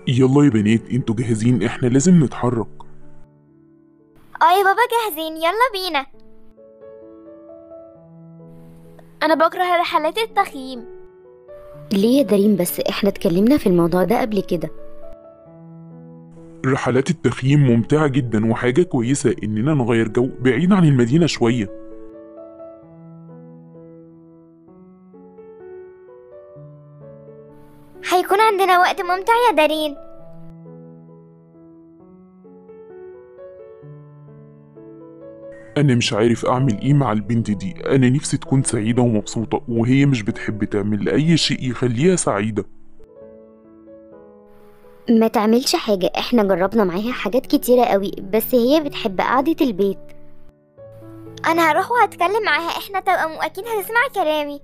يلا يا بنات انتوا جاهزين احنا لازم نتحرك اه يا بابا جاهزين يلا بينا انا بكره رحلات التخييم ليه يا دارين بس احنا اتكلمنا في الموضوع ده قبل كده رحلات التخييم ممتعة جدا وحاجة كويسة اننا نغير جو بعيد عن المدينة شوية هيكون عندنا وقت ممتع يا دارين انا مش عارف اعمل ايه مع البنت دي انا نفسي تكون سعيدة ومبسوطة وهي مش بتحب تعمل اي شيء يخليها سعيدة ما تعملش حاجة احنا جربنا معاها حاجات كتيرة قوي بس هي بتحب قعدة البيت انا هروح وهتكلم معاها احنا توأم واكيد هتسمع كلامي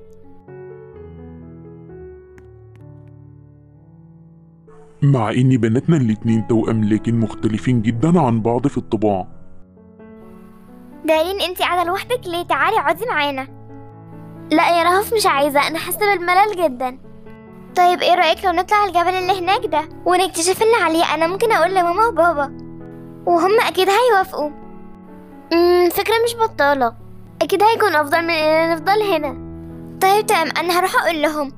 مع ان بناتنا الاتنين توأم لكن مختلفين جدا عن بعض في الطباع دارين انتي قاعدة لوحدك ليه تعالي اقعدي معانا لا يا رهف مش عايزة انا حاسة بالملل جدا طيب ايه رأيك لو نطلع الجبل اللي هناك ده ونكتشف اللي عليه انا ممكن اقول لماما وبابا وهم اكيد هيوافقوا امم فكرة مش بطالة اكيد هيكون افضل من اننا نفضل هنا طيب تمام انا هروح اقول لهم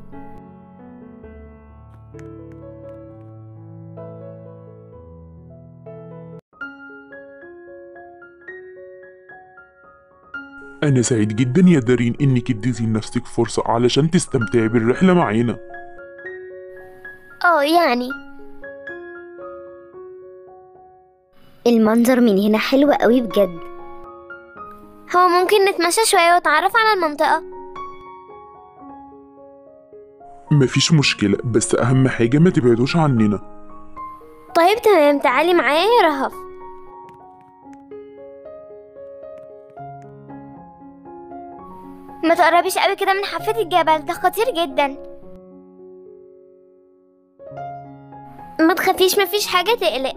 انا سعيد جدا يا دارين انك اديتي لنفسك فرصة علشان تستمتعي بالرحلة معانا اه يعني المنظر من هنا حلو قوي بجد هو ممكن نتمشى شوية ونتعرف على المنطقة مفيش مشكلة بس اهم حاجة ما تبعدوش عننا طيب تمام تعالي معايا يا رهف ما تقربيش قوي كده من حافة الجبل ده خطير جدا ما تخافيش مفيش حاجة تقلق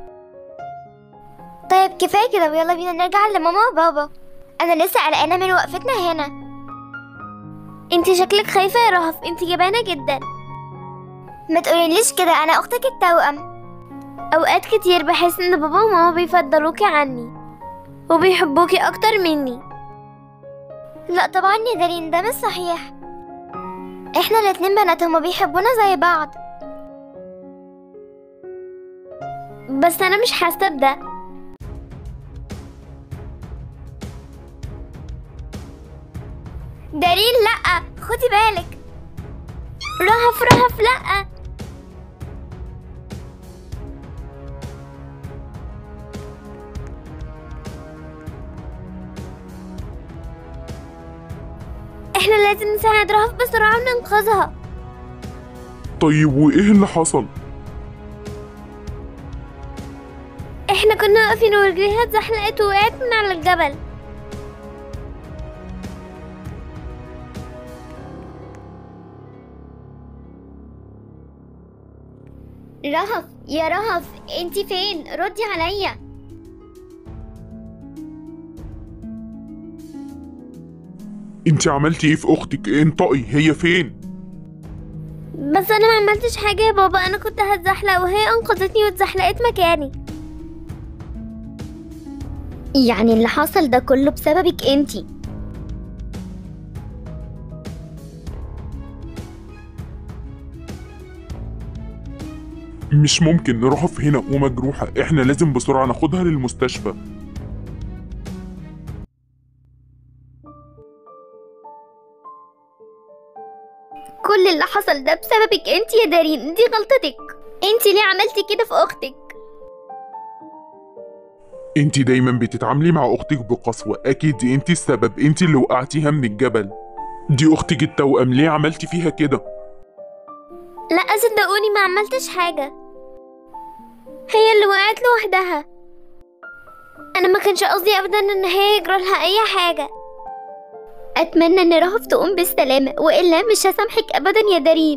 طيب كفاية كده ويلا بينا نرجع لماما وبابا أنا لسه قلقانة من وقفتنا هنا انتي شكلك خايفة يا رهف انتي جبانة جدا ما تقوليليش كده أنا أختك التوأم أوقات كتير بحس إن بابا وماما بيفضلوكي عني وبيحبوكي أكتر مني لا طبعا يا دارين ده مش صحيح احنا الاتنين بنات هما بيحبونا زي بعض بس انا مش حاسه بده دارين لا خدي بالك رهف رهف لا احنا لازم نساعد رهف بسرعة وننقذها طيب وايه اللي حصل احنا كنا واقفين ورجليها اتزحلقت ووقعت من على الجبل رهف يا رهف انتي فين ردي عليا انت عملتي ايه في اختك انطقي هي فين بس انا ما عملتش حاجه يا بابا انا كنت هتزحلق وهي انقذتني واتزحلقت مكاني يعني اللي حصل ده كله بسببك انتي مش ممكن نروح في هنا ومجروحة احنا لازم بسرعة ناخدها للمستشفى كل اللي حصل ده بسببك انتي يا دارين دي غلطتك انتي ليه عملتي كده في اختك انت دايما بتتعاملي مع اختك بقسوة اكيد انت السبب انت اللي وقعتيها من الجبل دي اختك التوأم ليه عملتي فيها كده لا صدقوني ما عملتش حاجه هي اللي وقعت لوحدها انا ما كانش قصدي ابدا ان هي يجرى لها اي حاجه اتمنى ان رهف تقوم بالسلامه والا مش هسامحك ابدا يا دارين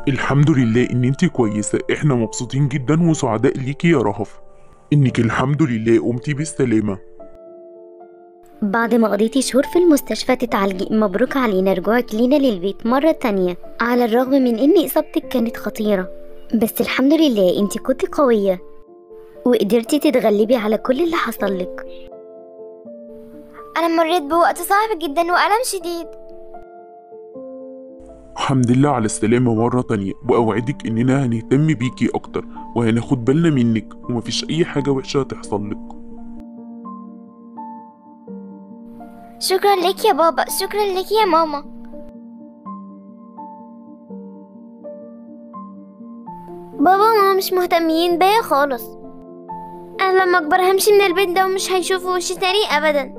الحمد لله ان انت كويسة احنا مبسوطين جدا وسعداء ليكي يا رهف انك الحمد لله قمتي بالسلامة بعد ما قضيتي شهور في المستشفى تتعالجي مبروك علينا رجوعك لينا للبيت مرة تانية على الرغم من ان اصابتك كانت خطيرة بس الحمد لله انت كنت قوية وقدرتي تتغلبي على كل اللي حصل لك انا مريت بوقت صعب جدا والم شديد الحمد لله على السلامة مرة تانية وأوعدك إننا هنهتم بيكي أكتر وهناخد بالنا منك ومفيش أي حاجة وحشة هتحصل لك شكرا لك يا بابا شكرا لك يا ماما بابا وماما مش مهتمين بيا خالص انا لما اكبر همشي من البيت ده ومش هيشوفوا وشي تاني ابدا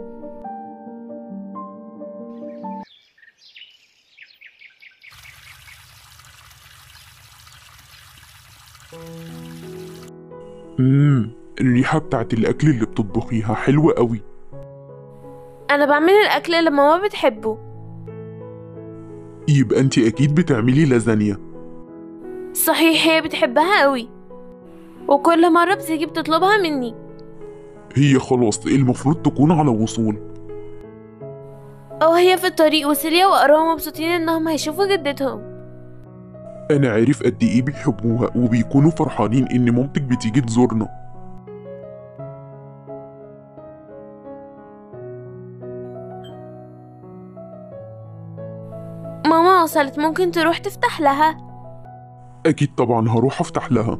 مم الريحة بتاعت الأكل اللي بتطبخيها حلوة قوي انا بعمل الاكل اللي ماما بتحبه يبقى انت أكيد بتعملي لازانيا صحيح هي بتحبها قوي وكل مرة بتيجي بتطلبها مني هي خلاص المفروض تكون على وصول او هي في الطريق وسيليا وقراها مبسوطين انهم هيشوفوا جدتهم أنا عارف قد إيه بيحبوها وبيكونوا فرحانين إن مامتك بتيجي تزورنا ماما وصلت ممكن تروح تفتح لها أكيد طبعا هروح أفتح لها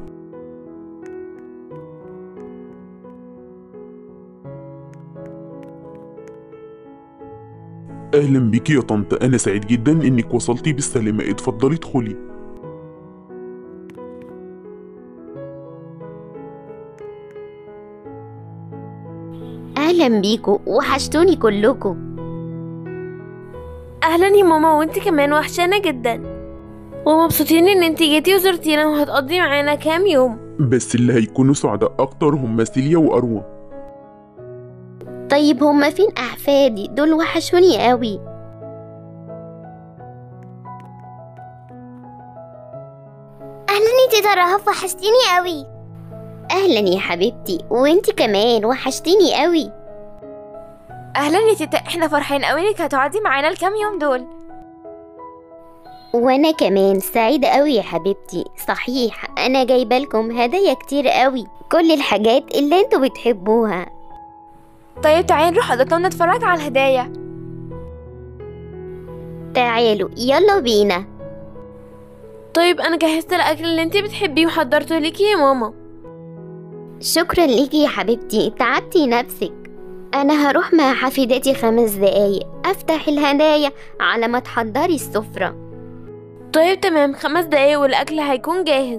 أهلا بيكي يا طنط أنا سعيد جدا إنك وصلتي بالسلامة اتفضلي ادخلي اهلا بيكوا وحشتوني كلكوا اهلا يا ماما وانت كمان وحشانة جدا ومبسوطين ان انت جيتي وزرتينا وهتقضي معانا كام يوم بس اللي هيكونوا سعداء أكتر هم سيليا وأروى طيب هما فين احفادي دول وحشوني قوي اهلا يا تيتا رهف وحشتيني قوي اهلا يا حبيبتي وانتي كمان وحشتيني قوي اهلا يا تيتا احنا فرحين قوي انك هتقعدي معانا الكام يوم دول وانا كمان سعيدة قوي يا حبيبتي صحيح انا جايبه لكم هدايا كتير قوي كل الحاجات اللي انتوا بتحبوها طيب تعالي نروح اوضتنا نتفرج على الهدايا تعالوا يلا بينا طيب انا جهزت الاكل اللي انت بتحبيه وحضرته ليكي يا ماما شكرا ليكي يا حبيبتي تعبتي نفسك انا هروح مع حفيدتي خمس دقايق افتح الهدايا على ما تحضري السفرة طيب تمام خمس دقايق والاكل هيكون جاهز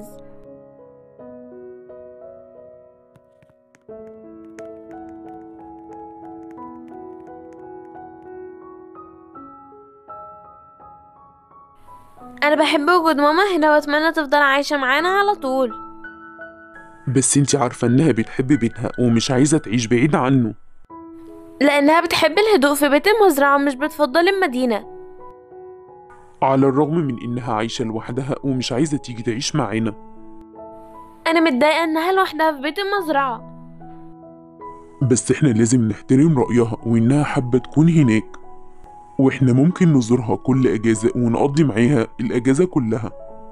انا بحب وجود ماما هنا واتمنى تفضل عايشة معانا على طول بس انت عارفة إنها بتحب بيتها ومش عايزة تعيش بعيد عنه لانها بتحب الهدوء في بيت المزرعة ومش بتفضل المدينة على الرغم من إنها عايشة لوحدها ومش عايزة تيجي تعيش معانا انا متضايقة انها لوحدها في بيت المزرعة بس احنا لازم نحترم رأيها وإنها حابة تكون هناك واحنا ممكن نزورها كل أجازة ونقضي معاها الأجازة كلها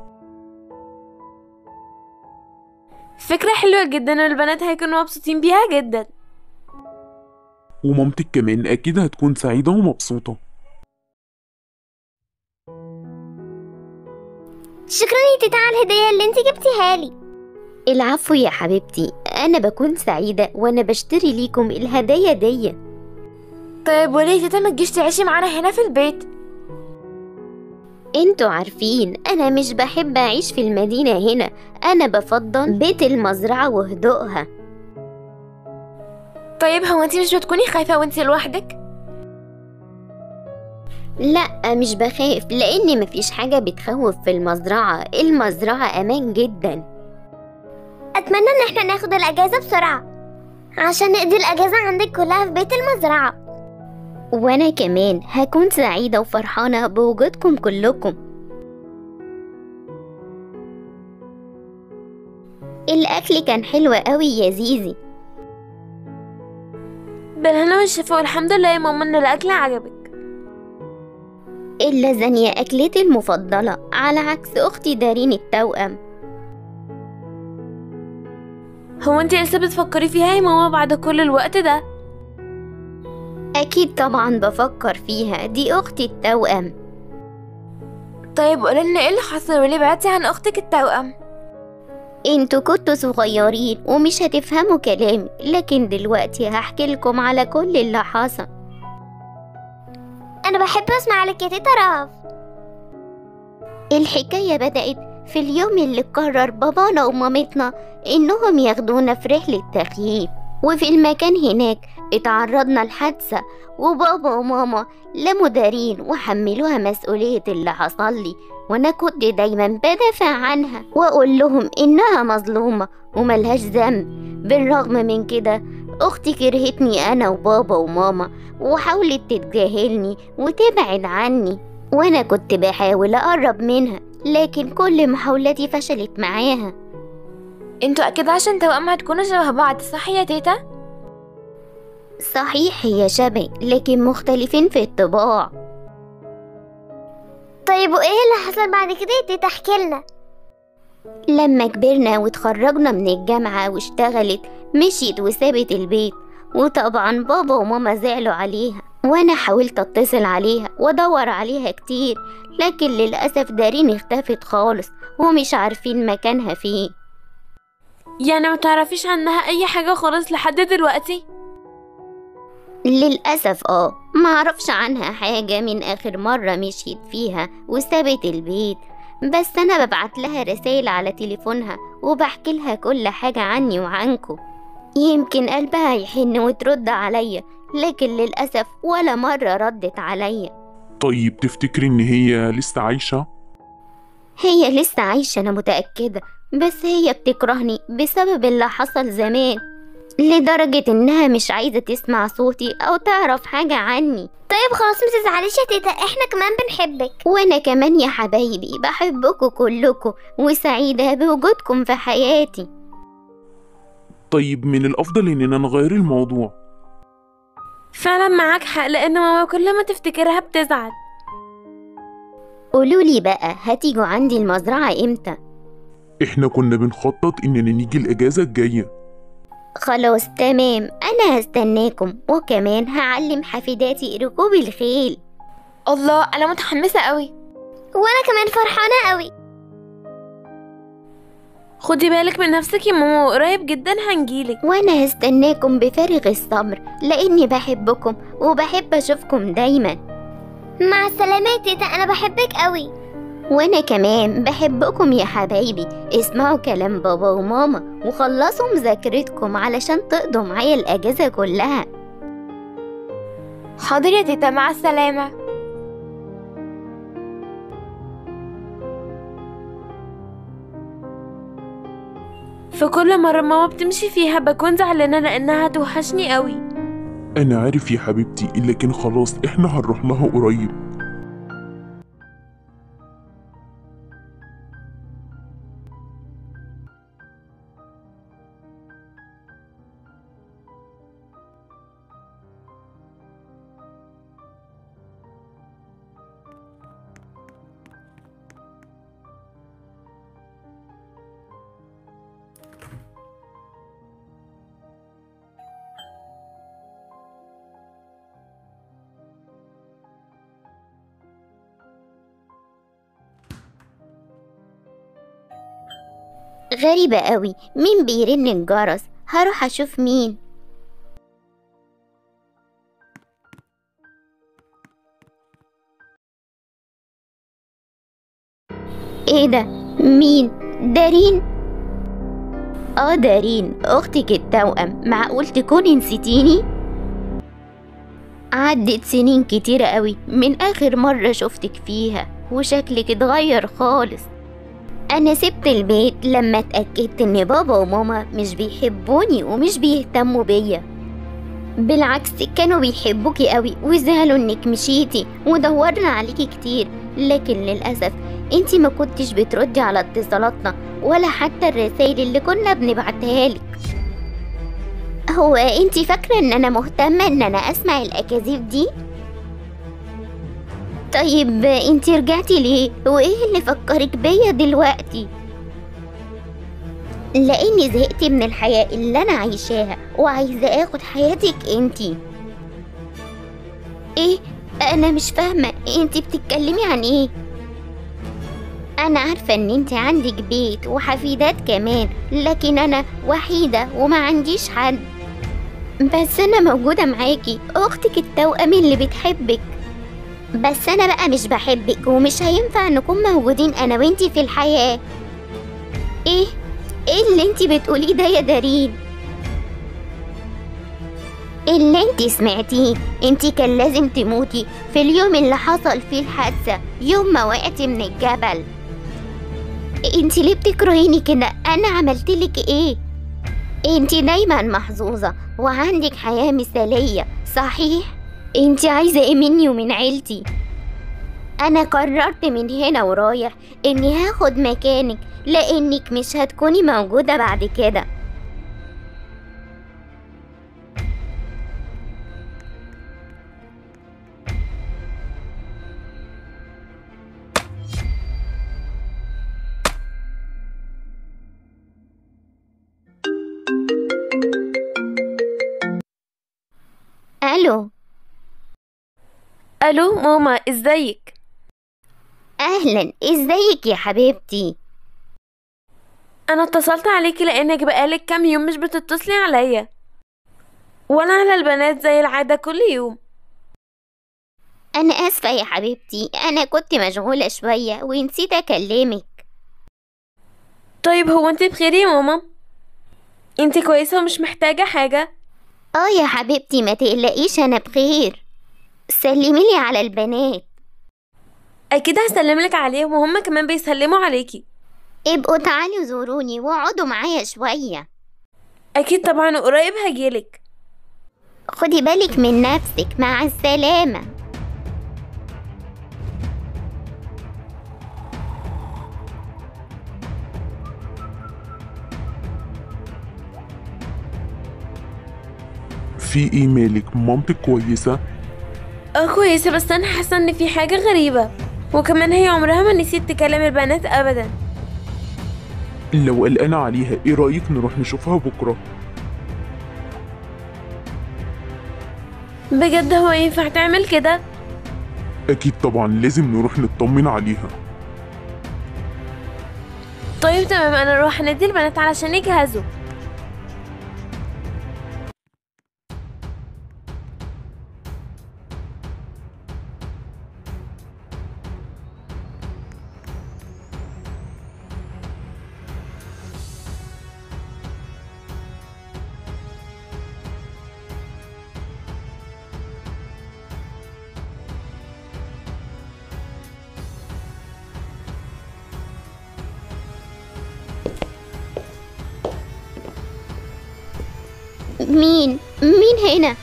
فكرة حلوة جدا والبنات هيكونوا مبسوطين بيها جدا ومامتك كمان أكيد هتكون سعيدة ومبسوطة شكرا يا تيتا على الهدية اللي انت جبتيها لي العفو يا حبيبتي انا بكون سعيدة وانا بشتري ليكم الهدايا دي طيب وليه تيتا ما تجيش تعيشي معانا هنا في البيت انتوا عارفين انا مش بحب اعيش في المدينة هنا انا بفضل بيت المزرعة وهدوءها طيب هو انت مش بتكوني خايفة وانت لوحدك لا مش بخاف لان مفيش حاجة بتخوف في المزرعة المزرعة امان جدا اتمنى ان احنا ناخد الاجازة بسرعة عشان نقضي الاجازة عندك كلها في بيت المزرعة وانا كمان هكون سعيدة وفرحانة بوجودكم كلكم الأكل كان حلو قوي يا زيزي بالهنا والشفا والحمد لله يا ماما ان الاكل عجبك اللازانيا أكلتي المفضلة على عكس أختي دارين التوأم هو انت لسه بتفكري فيها يا ماما بعد كل الوقت ده أكيد طبعا بفكر فيها دي أختي التوأم طيب قولي لنا ايه اللي حصل وليه بعدتي عن اختك التوأم انتوا كنتوا صغيرين ومش هتفهموا كلامي لكن دلوقتي هحكي لكم على كل اللي حصل انا بحب اسمع لك يا تيتا رهف الحكاية بدأت في اليوم اللي قرر بابانا ومامتنا إنهم ياخدونا في رحلة تخييم وفي المكان هناك اتعرضنا لحادثة وبابا وماما لموا دارين وحملوها مسؤولية اللي حصل لي وأنا كنت دايما بدافع عنها وأقول لهم إنها مظلومة وملهاش ذنب بالرغم من كده أختي كرهتني أنا وبابا وماما وحاولت تتجاهلني وتبعد عني وأنا كنت بحاول أقرب منها لكن كل محاولاتي فشلت معاها انتوا اكيد عشان توأم هتكونوا شبه بعض صح يا تيتا صحيح هي شبه لكن مختلفين في الطباع طيب وايه اللي حصل بعد كده يا تيتا احكي لنا لما كبرنا واتخرجنا من الجامعة واشتغلت مشيت وسابت البيت وطبعا بابا وماما زعلوا عليها وانا حاولت اتصل عليها وادور عليها كتير لكن للأسف دارين اختفت خالص ومش عارفين مكانها فين يعني ما تعرفيش عنها اي حاجة خالص لحد دلوقتي للأسف اه معرفش عنها حاجة من آخر مرة مشيت فيها وسابت البيت بس أنا ببعت لها رسائل على تليفونها وبحكي لها كل حاجة عني وعنكو يمكن قلبها يحن وترد عليا لكن للأسف ولا مرة ردت عليا طيب تفتكري إن هي لسه عايشة؟ هي لسه عايشة أنا متأكدة بس هي بتكرهني بسبب اللي حصل زمان لدرجة إنها مش عايزة تسمع صوتي أو تعرف حاجة عني طيب خلاص ما تزعليش يا تيتا احنا كمان بنحبك وأنا كمان يا حبايبي بحبكم كلكم وسعيدة بوجودكم في حياتي طيب من الأفضل إننا نغير الموضوع فعلا معاك حق لان ماما كل ما تفتكرها بتزعل قولولي بقى هتيجوا عندي المزرعة إمتى؟ إحنا كنا بنخطط إننا نيجي الأجازة الجاية خلاص تمام أنا هستناكم وكمان هعلم حفيداتي ركوب الخيل الله انا متحمسه قوي وانا كمان فرحانه قوي خدي بالك من نفسك يا ماما وقريب جدا هنجيلك وأنا هستناكم بفارغ الصبر لأني بحبكم وبحب أشوفكم دايما مع السلامه يا تيتا انا بحبك قوي وأنا كمان بحبكم يا حبايبي اسمعوا كلام بابا وماما وخلصوا مذاكرتكم علشان تقضوا معايا الأجازة كلها حاضر يا تيتا مع السلامه في كل مرة ماما بتمشي فيها بكون زعلانة لأنها توحشني قوي أنا عارف يا حبيبتي لكن خلاص إحنا هنروح لها قريب غريبة قوي مين بيرن الجرس هروح أشوف مين ايه ده مين دارين اه دارين اختك التوأم معقول تكوني نسيتيني عدت سنين كتيرة قوي من اخر مرة شفتك فيها وشكلك اتغير خالص انا سبت البيت لما اتأكدت ان بابا وماما مش بيحبوني ومش بيهتموا بيا بالعكس كانوا بيحبوكي قوي وزعلوا انك مشيتي ودورنا عليكي كتير لكن للأسف انتي ما كنتش بتردي على اتصالاتنا ولا حتى الرسائل اللي كنا بنبعتها لك هو انتي فاكرة ان انا مهتمة ان انا اسمع الاكاذيب دي؟ طيب انتي رجعتي ليه؟ وايه اللي فكرك بيا دلوقتي؟ لاني زهقت من الحياة اللي انا عايشاها وعايزة اخد حياتك انتي ايه؟ انا مش فاهمة انتي بتتكلمي عن ايه؟ انا عارفة ان انتي عندك بيت وحفيدات كمان لكن انا وحيدة وما عنديش حد بس انا موجودة معاكي اختك التوأم اللي بتحبك بس انا بقى مش بحبك ومش هينفع نكون موجودين انا وانتي في الحياة ايه ايه اللي انتي بتقوليه ده يا دارين اللي انتي سمعتيه انتي كان لازم تموتي في اليوم اللي حصل فيه الحادثة يوم ما وقعتي من الجبل انتي ليه بتكرهيني كده انا عملتلك ايه انتي دايما محظوظة وعندك حياة مثالية صحيح انتي عايزة ايه مني ومن عيلتي انا قررت من هنا ورايح اني هاخد مكانك لانك مش هتكوني موجودة بعد كده الو الو ماما ازيك اهلا ازيك يا حبيبتي انا اتصلت عليكي لانك بقالك كام يوم مش بتتصلي عليا وانا على البنات زي العادة كل يوم انا اسفة يا حبيبتي انا كنت مشغولة شوية ونسيت اكلمك طيب هو انت بخير يا ماما انت كويسة ومش محتاجة حاجة اه يا حبيبتي ما تقلقيش انا بخير سلميلي على البنات اكيد هسلملك عليهم وهم كمان بيسلموا عليكي ابقوا تعالوا زوروني واقعدوا معايا شوية اكيد طبعا قريب هجيلك خدي بالك من نفسك مع السلامة في ايه مالك مامتك كويسة اه كويسة بس انا حاسة ان في حاجة غريبة وكمان هي عمرها ما نسيت تكلم البنات ابدا لو قلقانة عليها ايه رأيك نروح نشوفها بكرة بجد هو ينفع تعمل كده اكيد طبعا لازم نروح نطمن عليها طيب تمام انا اروح انادي البنات علشان يجهزوا مين مين هنا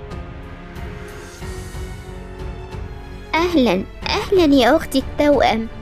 اهلا اهلا يا اختي التوأم